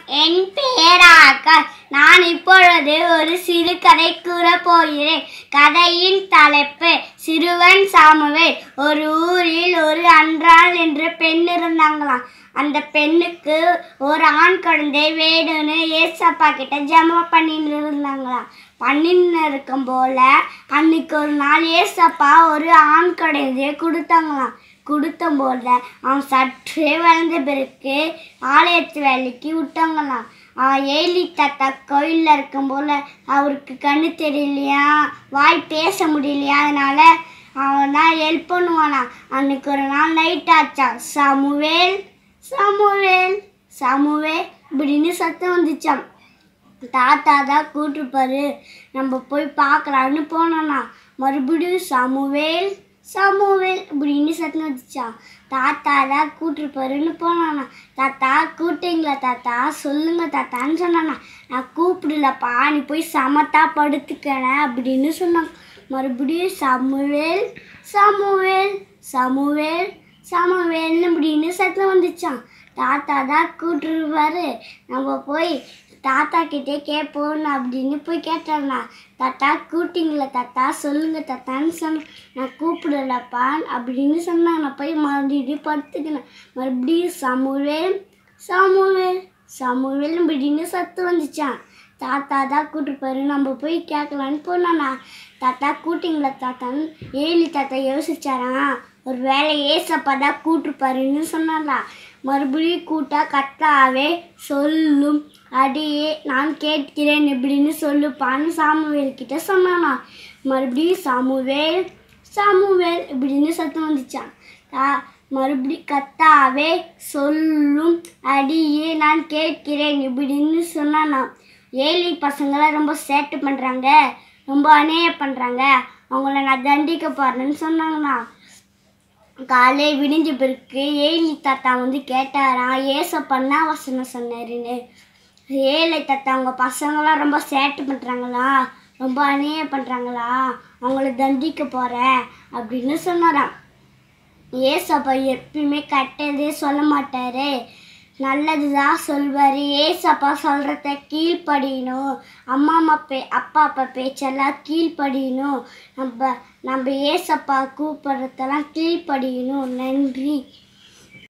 என் பெயராக நான் இப்பொழுது ஒரு சிறு கதை கூறப் போகிறேன் கதையின் தலைப்பு சிறுவன் சாமுவேல் ஒரு ஊரில் ஒரு அன்றாள் என்ற பெண் இருந்தாங்களாம் அந்த பெண்ணுக்கு ஒரு ஆண் குழந்தை வேணும்னு ஏசப்பா கிட்ட ஜெபம் பண்ணின்னு இருந்தாங்களாம் பண்ணின்னு இருக்கும் போல அன்னைக்கு ஒரு நாள் ஏசப்பா ஒரு ஆண் குழந்தைய கொடுத்தாங்களாம் கொடுத்த போல அவன் சற்றே வளர்ந்த பிறகு ஆலயத்து வேலைக்கு விட்டாங்களாம் அவன் ஏலி தாத்தா கோயிலில் இருக்கும் போல அவருக்கு கண்ணு தெரியலையா வாய் பேச முடியலையா அதனால அவன் தான் ஹெல்ப் பண்ணுவானா அன்னைக்கு ஒரு நாள் நைட் ஆச்சா சமுவேல் சமுவேல் சமுவேல் இப்படின்னு சத்தம் வந்துச்சாம் தாத்தா தான் கூட்டிருப்பாரு நம்ம போய் பார்க்கலான்னு போனோண்ணா மறுபடியும் சமுவேல் சமுவேல் இப்படின்னு சத்தம் வந்துச்சான் தாத்தா தான் கூட்டிருப்பாருன்னு போனானா தாத்தா கூட்டிங்களா தாத்தா சொல்லுங்க தாத்தான்னு சொன்னானா நான் கூப்பிடலப்பா நீ போய் சமத்தா படுத்துக்கண அப்படின்னு சொன்னாங்க மறுபடியும் சமுவேல் சமுவேல் சமுவேல் சமவேல்னு இப்படின்னு சத்தம் வந்துச்சான் தாத்தா தான் கூட்டிருப்பாரு நம்ம போய் தாத்தா கிட்டே கேட்போம் அப்படின்னு போய் கேட்டேன்னா தாத்தா கூட்டிங்களா தாத்தா சொல்லுங்க தாத்தான்னு சொன்ன நான் கூப்பிடலப்பா அப்படின்னு சொன்னேன் நான் போய் மறுபடியும் படுத்துக்கினேன் மறுபடியும் சமுவேல் சமுவேல் சமுவேல் இப்படின்னு சத்து வந்துச்சான் தாத்தா தான் கூட்டிருப்பாரு நம்ம போய் கேட்கலான்னு போனானா தாத்தா கூட்டிங்களா தாத்தான்னு ஏழி தாத்தா யோசிச்சாராம் ஒரு வேலை ஏசப்பா தான் கூட்டிருப்பாருன்னு சொன்னாரா மறுபடியும் கூட்டா கத்தாவே சொல்லும் அடியே நான் கேட்கிறேன் இப்படின்னு சொல்லுப்பான்னு சாமுவேல் கிட்ட சொன்னானா மறுபடியும் சாமுவேல் சாமுவேல் இப்படின்னு சத்தம் வந்துச்சான் தா மறுபடி கத்தாவே சொல்லும் அடியே நான் கேட்கிறேன் இப்படின்னு சொன்னானா ஏழை பசங்களாம் ரொம்ப சேட்டு பண்ணுறாங்க ரொம்ப அநியாயம் பண்ணுறாங்க அவங்கள நான் தண்டிக்க போகிறேன்னு சொன்னாங்கண்ணா காலை விடிஞ்ச பிறகு ஏழி தாத்தா வந்து கேட்டாராம் ஏசப்பண்ணா வசனம் சொன்னாருன்னு ஏழை தாத்தா அவங்க பசங்களாம் ரொம்ப சேட்டு பண்ணுறாங்களா ரொம்ப அநியாயம் பண்ணுறாங்களா அவங்கள தண்டிக்க போகிறேன் அப்படின்னு சொன்னாராம் ஏசப்பா எப்பயுமே கெட்டதே சொல்ல மாட்டாரு நல்லது தான் சொல்வார் ஏசப்பா சொல்கிறத கீழ்ப்படியணும் அம்மா அம்மா பே அப்பா அப்பா பேச்செல்லாம் கீழ்ப்படியணும் நம்ம நம்ம ஏசப்பா கூப்பிட்றதெல்லாம் கீழ்ப்படியணும் நன்றி